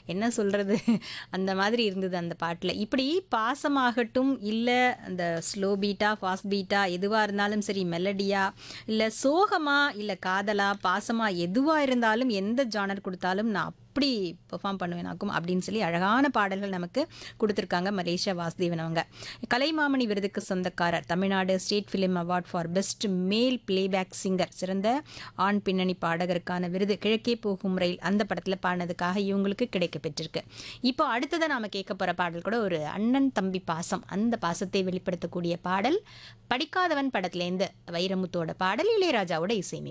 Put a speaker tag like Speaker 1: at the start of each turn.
Speaker 1: என்ன சொல்கிறது அந்த மாதிரி இருந்தது அந்த பாட்டில் இப்படி பாசமாகட்டும் இல்லை அந்த ஸ்லோ பீட்டா ஃபாஸ்ட் பீட்டா எதுவாக இருந்தாலும் சரி மெலடியா இல்லை சோகமா இல்லை காதலா பாசமா எதுவாக இருந்தாலும் எந்த ஜானர் கொடுத்தாலும் நான் அப்படி பெர்ஃபார்ம் பண்ணுவேனாக்கும் அப்படின்னு சொல்லி அழகான பாடல்கள் நமக்கு கொடுத்துருக்காங்க மலேசியா வாசுதேவன் அவங்க கலைமாமணி விருதுக்கு சொந்தக்காரர் Tamil Nadu state film award for best male playback singer சிறந்த ஆண் பின்னணி பாடகருக்கான விருது கிழக்கே போகும் ரயில் அந்த படத்தில் பாடினதுக்காக இவங்களுக்கு கிடைக்க பெற்றிருக்கு இப்போ அடுத்ததான் நாம கேட்க போகிற பாடல் கூட ஒரு அண்ணன் தம்பி பாசம் அந்த பாசத்தை வெளிப்படுத்தக்கூடிய பாடல் படிக்காதவன் படத்துலேருந்து வைரமுத்தோட பாடல் இளையராஜாவோட இசையமைப்பு